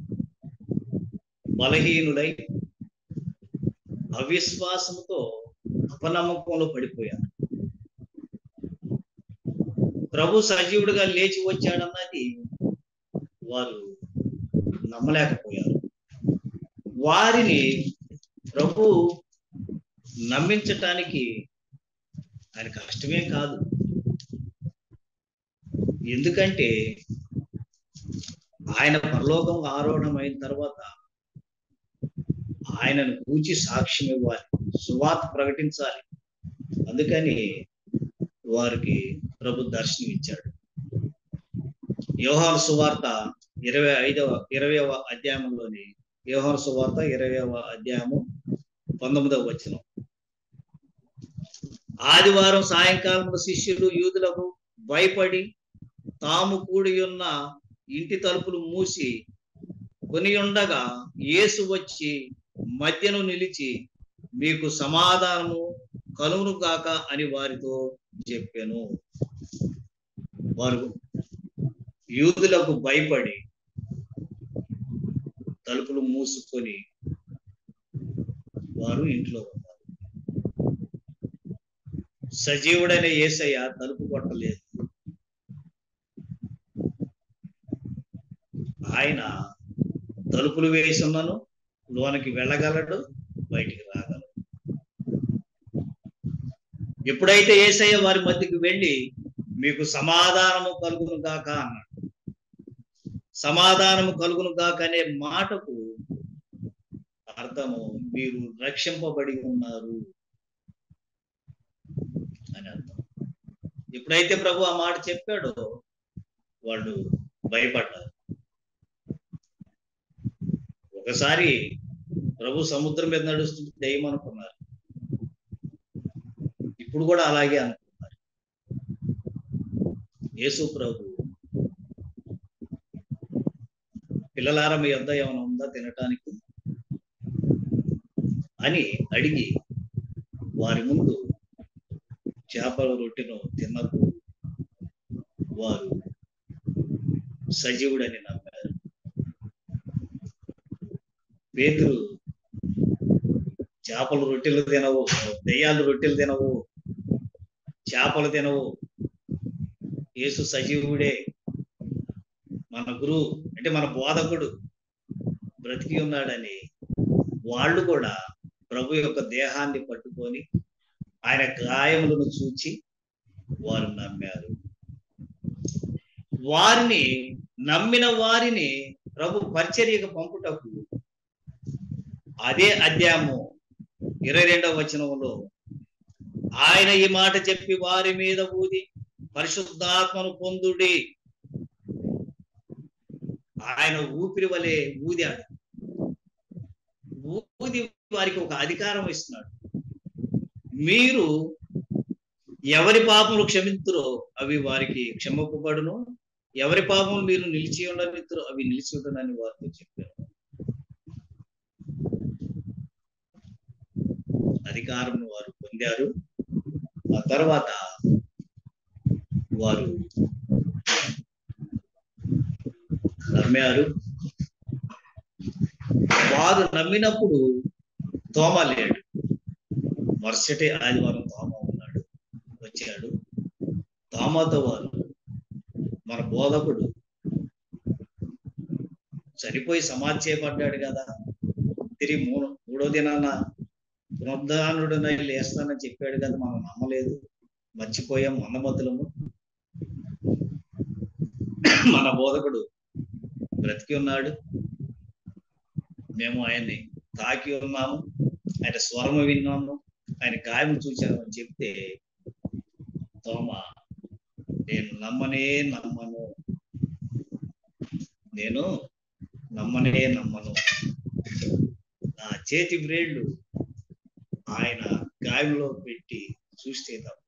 బలహీనులై అవిశ్వాసంతో అపనమ్మకంలో పడిపోయారు ప్రభు సజీవుడిగా లేచి వచ్చాడన్నది వారు నమ్మలేకపోయారు వారిని ప్రభు నమ్మించటానికి ఆయన కష్టమే కాదు ఎందుకంటే ఆయన పరలోకం ఆరోహణం అయిన తర్వాత ఆయనను కూచి సాక్ష్యం ఇవ్వాలి సువార్త ప్రకటించాలి అందుకని వారికి ప్రభు దర్శనం ఇచ్చాడు యోహాను సువార్త ఇరవై ఐదవ ఇరవైవ అధ్యాయంలోని యోహాను సువార్త ఇరవైవ అధ్యాయము పంతొమ్మిదవ వచనం ఆదివారం సాయంకాలంలో శిష్యులు యూదులకు భయపడి తాము కూడి ఉన్న ఇంటి తలుపులు మూసి కొని ఉండగా యేసు వచ్చి మధ్యను నిలిచి మీకు సమాధానము కలుగును గాక అని వారితో చెప్పాను వారు యూదులకు భయపడి తలుపులు మూసుకొని వారు ఇంట్లో ఉన్నారు సజీవుడైన ఏసయ్య తలుపు కొట్టలేదు ఆయన తలుపులు వేసున్నాను లోనికి వెళ్ళగలడు బయటికి రాగలడు ఎప్పుడైతే ఏసయ్య వారి మధ్యకి వెళ్ళి మీకు సమాధానము కలుగును గాక అన్నాడు సమాధానము కలుగును గాక అనే మాటకు అర్థము మీరు రక్షింపబడి ఉన్నారు అని అర్థం ఎప్పుడైతే ప్రభు ఆ మాట చెప్పాడో వాళ్ళు భయపడ్డారు ఒకసారి ప్రభు సముద్రం మీద నడుస్తుంటే దయ్యం అనుకున్నారు ఇప్పుడు కూడా అలాగే అనుకున్నారు యేసు ప్రభు పిల్లలార మీ వద్ద ఏమైనా ఉందా తినటానికి అని అడిగి వారి ముందు చేపల రొట్టెను తిన్నప్పుడు వారు సజీవుడని నమ్మారు పేతురు చేపలు రొట్టెలు తినవు దెయ్యాలు రొట్టెలు తినవు చేపలు తినవు యేసు సజీవుడే మన గురువు అంటే మన బోధకుడు బ్రతికి ఉన్నాడని వాళ్ళు కూడా ప్రభు యొక్క దేహాన్ని పట్టుకొని ఆయన గాయములను చూచి వారు నమ్మారు వారిని నమ్మిన వారిని ప్రభు పరిచర్యకు పంపుటకు అదే అధ్యాయము ఇరవై రెండవ వచనంలో ఆయన ఈ మాట చెప్పి వారి మీద ఊది పరిశుద్ధాత్మను పొందుడి ఆయన ఊపిరి వలె ఊదాడు ఊది వారికి ఒక అధికారం ఇస్తున్నాడు మీరు ఎవరి పాపములు క్షమింతురో అవి వారికి క్షమింపబడును ఎవరి పాపములు మీరు నిలిచి ఉండనిద్దరో అవి నిలిచి ఉండనని వారితో చెప్పారు అధికారం వారు పొందారు ఆ తర్వాత వారు నమ్మారు వారు నమ్మినప్పుడు తోమ లేడు మరుసటి ఆదివారం తోమ ఉన్నాడు వచ్చాడు తోమతో వారు మన బోధకుడు చనిపోయి సమాధి చేయబడ్డాడు కదా తిరిగి మూడు మూడో దినాన పునరుద్ధానుడనై లేస్తానని చెప్పాడు కదా మనం నమ్మలేదు మర్చిపోయాం మన్నమతులము మన బోధకుడు బ్రతికి ఉన్నాడు మేము ఆయన్ని తాకి ఉన్నాము ఆయన స్వరము విన్నాము ఆయన గాయం చూశాము అని చెప్తే తోమ నేను నమ్మనే నమ్మను నేను నమ్మనే నమ్మను నా చేతి బ్రేడ్లు ఆయన గాయంలో పెట్టి చూస్తే తప్ప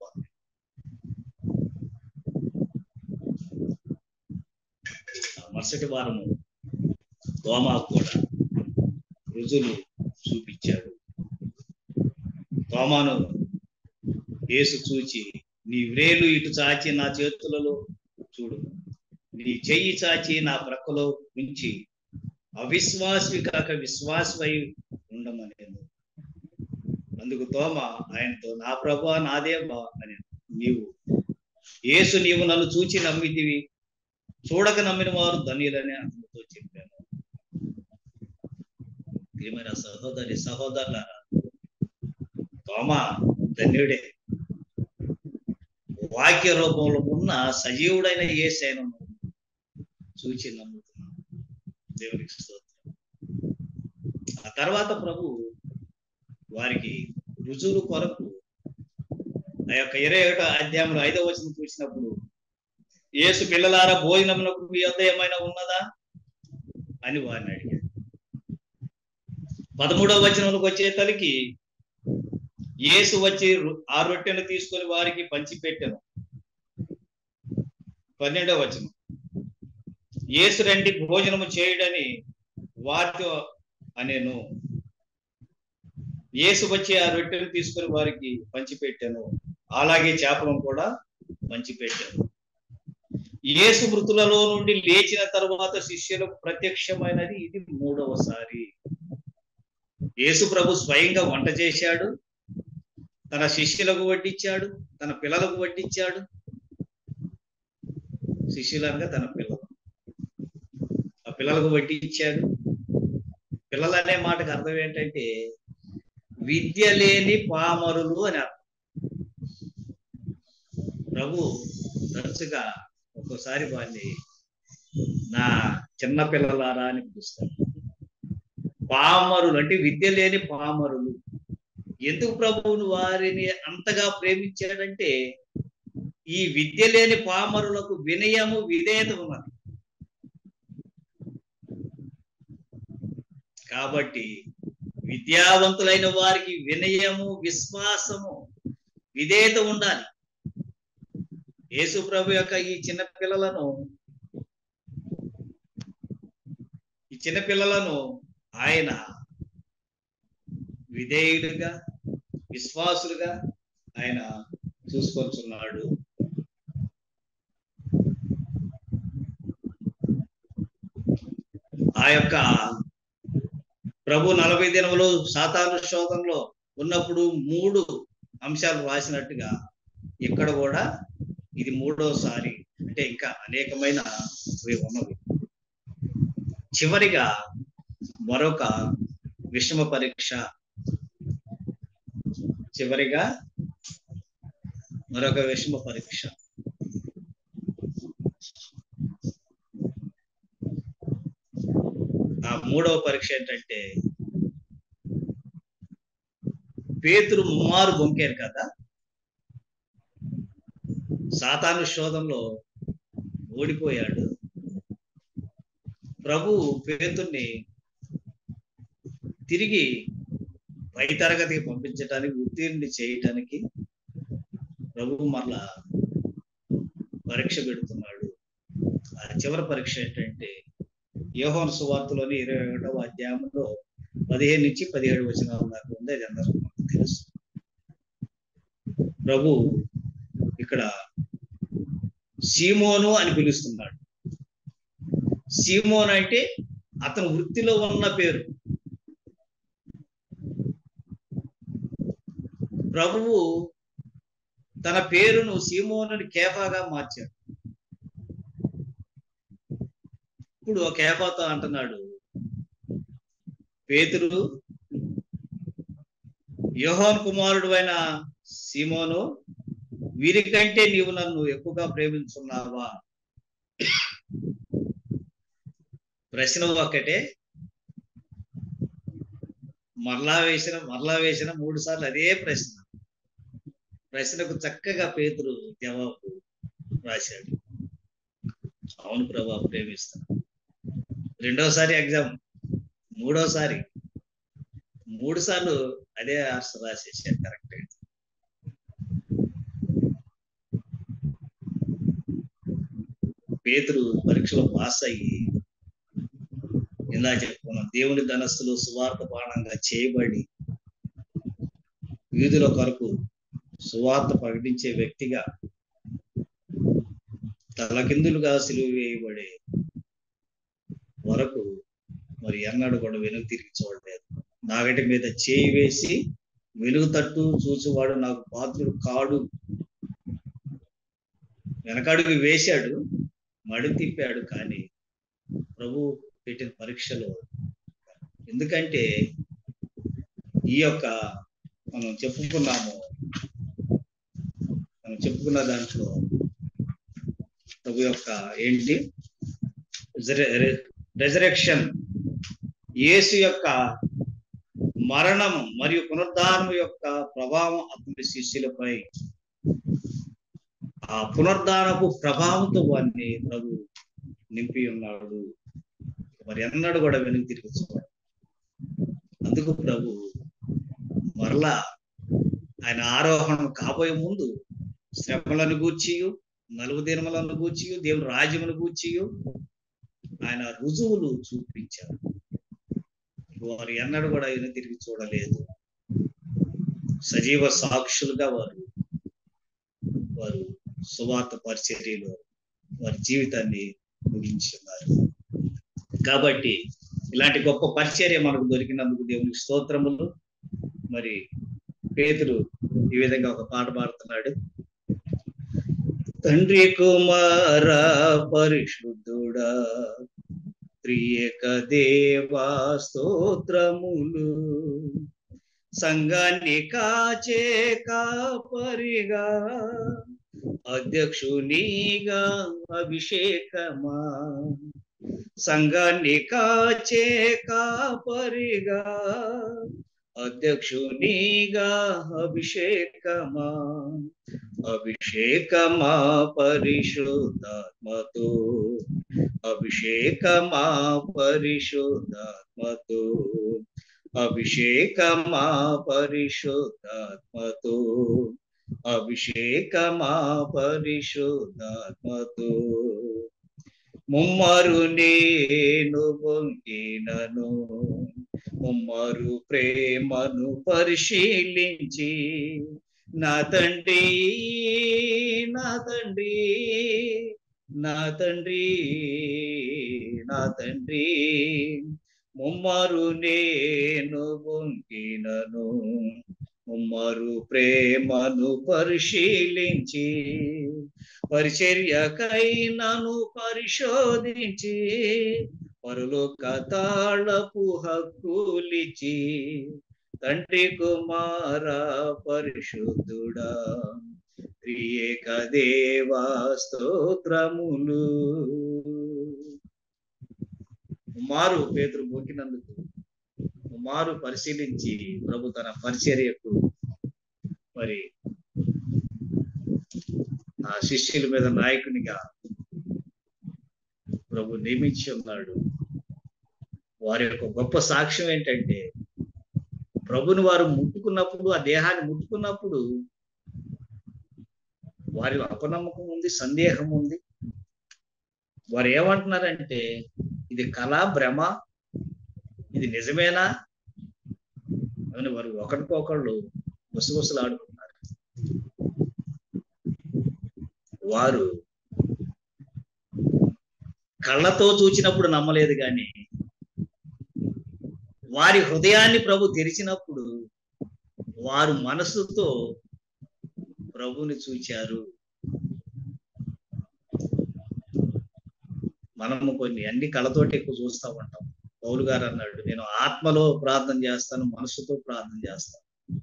మరుసటి వారము తోమాకు కూడా రుజులు చూపించాడు తోమాను యేసు చూచి నీ వ్రేలు ఇటు చాచి నా చేతులలో చూడు నీ చెయ్యి చాచి నా ప్రక్కలో ఉంచి అవిశ్వాసి కాక విశ్వాసమై ఉండమనేను అందుకు తోమ ఆయనతో నా ప్రభా నా దేవా అని నీవు యేసు నీవు నన్ను చూచి నమ్మితివి చూడక నమ్మిన వారు ధన్యులని అతనితో చెప్పాను ప్రియమైన సహోదరి సహోదరుల తోమ ధన్యుడే వాక్య రూపంలో ఉన్న సజీవుడైన ఏసైన చూచి నమ్ముతున్నాను దేవునికి స్తోత్రం ఆ తర్వాత ప్రభు వారికి రుజువులు కొరకు ఆ యొక్క ఇరవై ఒకటో అధ్యాయంలో ఐదవ వచనం చూసినప్పుడు యేసు పిల్లలారా భోజనమునకు మీ వద్ద ఏమైనా ఉన్నదా అని వారిని అడిగాడు పదమూడవ వచనంలోకి వచ్చే తలికి యేసు వచ్చి రు- ఆ రొట్టెను తీసుకొని వారికి పంచిపెట్టెను పన్నెండవ వచనం యేసు రండి భోజనము చేయడని వారితో అనేను యేసు వచ్చి ఆ రొట్టెను తీసుకొని వారికి పంచిపెట్టాను అలాగే చేపలను కూడా పంచిపెట్టాను యేసు మృతులలో నుండి లేచిన తరువాత శిష్యులకు ప్రత్యక్షమైనది ఇది మూడవసారి యేసు ప్రభు స్వయంగా వంట చేశాడు తన శిష్యులకు వడ్డించాడు తన పిల్లలకు వడ్డించాడు శిష్యులనగా తన పిల్లలు ఆ పిల్లలకు వడ్డించాడు పిల్లలు అనే మాటకు అర్థం ఏంటంటే విద్య లేని పామరులు అని అర్థం ప్రభు తరచుగా ఒక్కోసారి వాళ్ళని నా చిన్న పిల్లలారా అని పిలుస్తారు పామరులు అంటే విద్య లేని పామరులు ఎందుకు ప్రభువును వారిని అంతగా ప్రేమించాడంటే ఈ విద్య లేని పామరులకు వినయము విధేయత ఉన్నది కాబట్టి విద్యావంతులైన వారికి వినయము విశ్వాసము విధేయత ఉండాలి యేసు ప్రభు యొక్క ఈ చిన్న పిల్లలను ఈ చిన్న పిల్లలను ఆయన విధేయులుగా విశ్వాసులుగా ఆయన చూసుకొచ్చున్నాడు ఆ యొక్క ప్రభు నలభై దినములు సాతాను శోధంలో ఉన్నప్పుడు మూడు అంశాలు రాసినట్టుగా ఇక్కడ కూడా ఇది మూడోసారి అంటే ఇంకా అనేకమైన ఇవి ఉన్నవి చివరిగా మరొక విషమ పరీక్ష చివరిగా మరొక విషమ పరీక్ష ఆ మూడవ పరీక్ష ఏంటంటే పేతురు ముమ్మారు బొంకారు కదా సాతాను శోధంలో ఓడిపోయాడు ప్రభు పేతుర్ని తిరిగి పై తరగతికి పంపించడానికి ఉత్తీర్ణి చేయటానికి ప్రభు మరలా పరీక్ష పెడుతున్నాడు ఆ చివరి పరీక్ష ఏంటంటే యోహోన్ సువార్తలోని ఇరవై ఒకటవ అధ్యాయంలో పదిహేను నుంచి పదిహేడు వచనాల దాకా ఉంది అది అందరికీ మనకు తెలుసు ప్రభు ఇక్కడ సీమోను అని పిలుస్తున్నాడు సీమోన్ అంటే అతను వృత్తిలో ఉన్న పేరు ప్రభువు తన పేరును సీమోనుని కేఫాగా మార్చాడు ఇప్పుడు ఆ కేఫాతో అంటున్నాడు పేతురు యోహాన్ కుమారుడు అయిన సీమోను వీరికంటే నీవు నన్ను ఎక్కువగా ప్రేమించున్నావా ప్రశ్న ఒక్కటే మరలా వేసిన మరలా వేసిన మూడు సార్లు అదే ప్రశ్న ప్రశ్నకు చక్కగా పేతురు జవాబు రాశాడు అవును ప్రభా ప్రేమిస్తాను రెండోసారి ఎగ్జామ్ మూడోసారి మూడు సార్లు అదే ఆన్సర్ రాసేసారు కరెక్ట్ పేతురు పరీక్షలో పాస్ అయ్యి ఇలా చెప్పుకున్నాం దేవుని ధనస్సులో సువార్త బాణంగా చేయబడి వీధుల కొరకు సువార్త ప్రకటించే వ్యక్తిగా తలకిందులుగా సిలువ వేయబడే వరకు మరి ఎన్నడూ కూడా వెనుక తిరిగి చూడలేదు నాగటి మీద చేయి వేసి వెలుగు తట్టు చూసేవాడు నాకు పాత్రుడు కాడు వెనకడుగు వేశాడు మడి తిప్పాడు కానీ ప్రభు పెట్టిన పరీక్షలో ఎందుకంటే ఈ యొక్క మనం చెప్పుకున్నాము మనం చెప్పుకున్న దాంట్లో ప్రభు యొక్క ఏంటి రెజరెక్షన్ యేసు యొక్క మరణం మరియు పునరుద్ధానం యొక్క ప్రభావం అతని శిష్యులపై ఆ పునరుద్ధానపు ప్రభావంతో వారిని ప్రభు నింపి ఉన్నాడు మరి ఎన్నడూ కూడా వెనుక తిరిగి చూడాలి అందుకు ప్రభు మరలా ఆయన ఆరోహణం కాబోయే ముందు శ్రమలను గూర్చియు నలుగు దినములను గూర్చియు దేవుని రాజ్యమును గూర్చియు ఆయన రుజువులు చూపించారు వారు ఎన్నడూ కూడా ఆయన తిరిగి చూడలేదు సజీవ సాక్షులుగా వారు వారు సువార్త పరిచర్యలో వారి జీవితాన్ని ముగించున్నారు కాబట్టి ఇలాంటి గొప్ప పరిచర్య మనకు దొరికినందుకు దేవునికి స్తోత్రములు మరి పేతురు ఈ విధంగా ఒక పాట పాడుతున్నాడు తండ్రి కుమార పరిశుద్ధుడా త్రియేక దేవా స్తోత్రములు సంఘాన్ని కాచే కాపరిగా అధ్యక్షునిగా అభిషేకమా సంఘాన్ని కాచే కాపరిగా అధ్యక్షునిగా అభిషేకమా అభిషేకమా పరిశుద్ధాత్మతో అభిషేకమా పరిశుద్ధాత్మతో అభిషేకమా పరిశుద్ధాత్మతో అభిషేకమా పరిశుద్ధాత్మతో ముమ్మరు నేను బొంకినను ముమ్మరు ప్రేమను పరిశీలించి నా తండ్రి నా తండ్రి నా తండ్రి నా తండ్రి ముమ్మరు నేను బొంకినను ముమ్మరు ప్రేమను పరిశీలించి పరిచర్యకై నన్ను పరిశోధించి పరులోక తాళపు హక్కులిచి తండ్రి కుమార పరిశుద్ధుడా త్రియేక దేవా స్తోత్రములు మారు పేతురు మోకినందుకు మారు పరిశీలించి ప్రభు తన పరిచర్యకు మరి ఆ శిష్యుల మీద నాయకునిగా ప్రభు నియమించి ఉన్నాడు వారి యొక్క గొప్ప సాక్ష్యం ఏంటంటే ప్రభుని వారు ముట్టుకున్నప్పుడు ఆ దేహాన్ని ముట్టుకున్నప్పుడు వారి అపనమ్మకం ఉంది సందేహం ఉంది వారు ఏమంటున్నారంటే ఇది కళ భ్రమ ఇది నిజమేనా అని వారు ఒకరికొకళ్ళు గుసగుసలు ఆడుకున్నారు వారు కళ్ళతో చూచినప్పుడు నమ్మలేదు కానీ వారి హృదయాన్ని ప్రభు తెరిచినప్పుడు వారు మనసుతో ప్రభుని చూచారు మనము కొన్ని అన్ని కళతోటి ఎక్కువ చూస్తూ ఉంటాం పౌలు గారు అన్నాడు నేను ఆత్మలో ప్రార్థన చేస్తాను మనసుతో ప్రార్థన చేస్తాను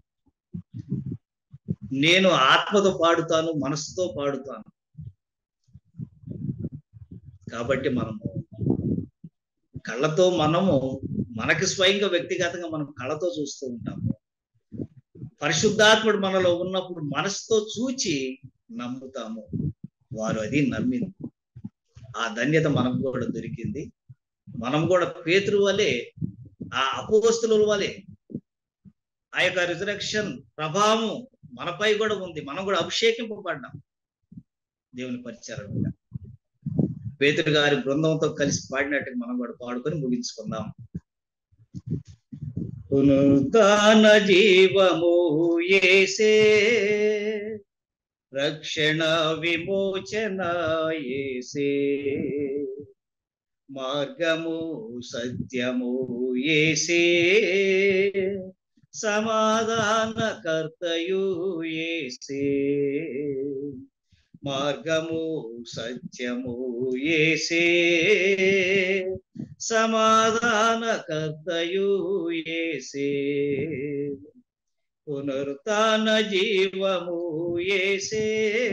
నేను ఆత్మతో పాడుతాను మనసుతో పాడుతాను కాబట్టి మనము కళ్ళతో మనము మనకి స్వయంగా వ్యక్తిగతంగా మనం కళ్ళతో చూస్తూ ఉంటాము పరిశుద్ధాత్ముడు మనలో ఉన్నప్పుడు మనసుతో చూచి నమ్ముతాము వారు అది నమ్మింది ఆ ధన్యత మనకు కూడా దొరికింది మనం కూడా పేతురు వలె ఆ అపోస్తుల వలె ఆ యొక్క రిజరక్షన్ ప్రభావం మనపై కూడా ఉంది మనం కూడా అభిషేకింపబడ్డాం దేవుని పరిచారంగా పేతురు గారి బృందంతో కలిసి పాడినట్టు మనం కూడా పాడుకొని ముగించుకుందాం పునరుద్ధాన జీవము ఏసే రక్షణ విమోచన ఏసే మార్గము సత్యము ఏసే సమాధానకర్తయు ఏసే మార్గము సత్యము ఏసే సమాధానకర్తయు ఏసే పునరుత్న జీవము ఏసే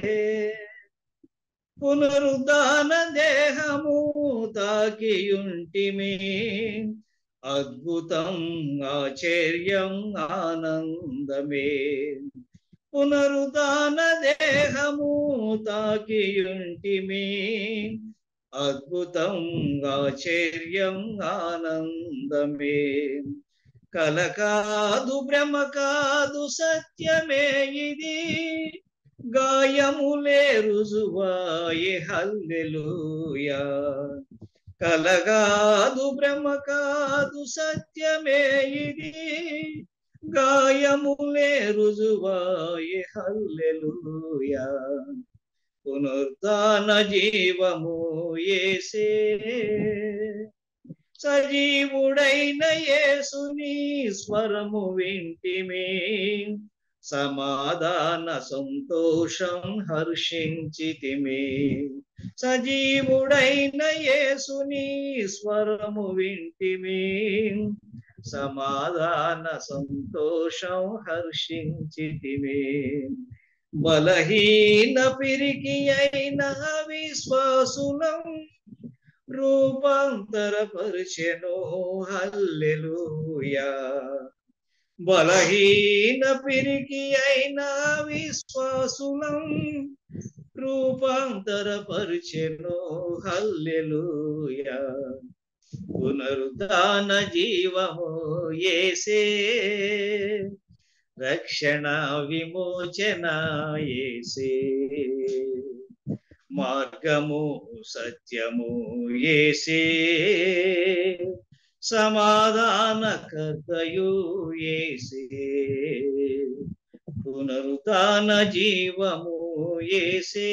పునరుద్ధాన దేహము తాకియుంటిమి అద్భుతం ఆశ్చర్యం ఆనందమే పునరుదాన దేహము తాకియుంటిమి అద్భుతం ఆశ్చర్యం ఆనందమే కలకాదు భ్రమ కాదు సత్యమే ఇది గాయములే రుజువాయి హల్లెలూయా కలగాదు భ్రమ కాదు సత్యమే ఇది గాయములే రుజువాయి హల్లెలూయా పునరుద్ధాన జీవము ఏసే సజీవుడైన యేసుని స్వరము వింటిమే సమాధాన సంతోషం హర్షించితిమే సజీవుడైన యేసుని స్వరము వింటిమే సమాధాన సంతోషం హర్షించితిమే బలహీన పిరికి అయిన విశ్వాసులం రూపాంతరపరిచెను హల్లెలూయా బలహీన పిరికి అయిన విశ్వాసులం రూపాంతరపరిచెను హల్లెలూయా పునరుద్ధాన జీవము ఏసే రక్షణ విమోచన ఏసే మార్గము సత్యము ఏసే సమాధానకర్తయు ఏసే పునరుతాన జీవము ఏసే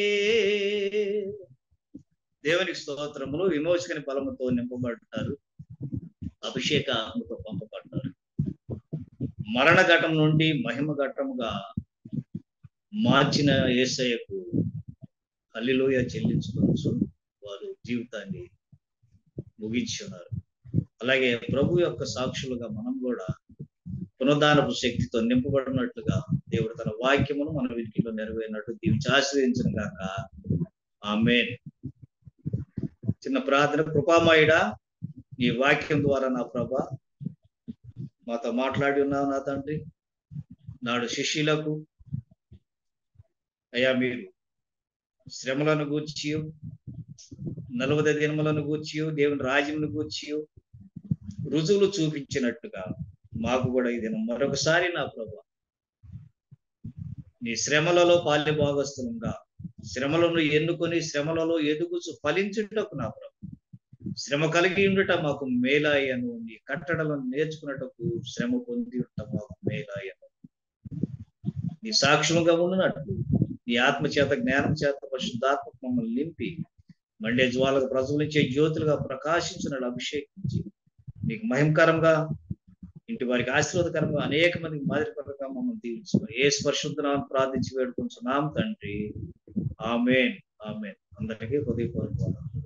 దేవునికి స్తోత్రములు విమోచకని బలముతో నింపబడ్డారు అభిషేక ఆత్మతో పంపబడ్డారు మరణ ఘటం నుండి మహిమ ఘటముగా మార్చిన ఏసయ్యకు హల్లిలోయ చెల్లించుకోవచ్చు వారు జీవితాన్ని ముగించి ఉన్నారు అలాగే ప్రభు యొక్క సాక్షులుగా మనం కూడా పునరుద్ధానపు శక్తితో నింపబడినట్లుగా దేవుడు తన వాక్యమును మన వీటిలో నెరవేరినట్టు దీవించి ఆశ్రయించిన గాక ఆమె చిన్న ప్రార్థన కృపామాయుడా నీ వాక్యం ద్వారా నా ప్రభ మాతో మాట్లాడి ఉన్నావు నా తండ్రి నాడు శిష్యులకు అయ్యా మీరు శ్రమలను గూర్చి నలభై దినములను గూర్చి దేవుని రాజ్యమును గూర్చి రుజువులు చూపించినట్టుగా మాకు కూడా ఇది మరొకసారి నా ప్రభా నీ శ్రమలలో పాల్య భాగస్థులంగా శ్రమలను ఎన్నుకొని శ్రమలలో ఎదుగుచు ఫలించుటకు నా ప్రభు శ్రమ కలిగి ఉండుట మాకు మేలాయను నీ కట్టడలను నేర్చుకున్నటకు శ్రమ పొంది ఉంట మాకు మేలాయను నీ సాక్షులుగా ఉన్నట్లు నీ ఆత్మ చేత జ్ఞానం చేత పరిశుద్ధాత్మ మమ్మల్ని నింపి మండే జ్వాలకు ప్రజ్వలించే జ్యోతులుగా ప్రకాశించిన అభిషేకించి నీకు మహిమకరంగా ఇంటి వారికి ఆశీర్వాదకరంగా అనేక మందికి మాదిరికరంగా మమ్మల్ని దీవించుకొని ఏ స్పర్శుద్ధనాన్ని ప్రార్థించి వేడుకుంటున్నాం తండ్రి ఆమెన్ ఆమెన్ అందరికీ హృదయపూర్వక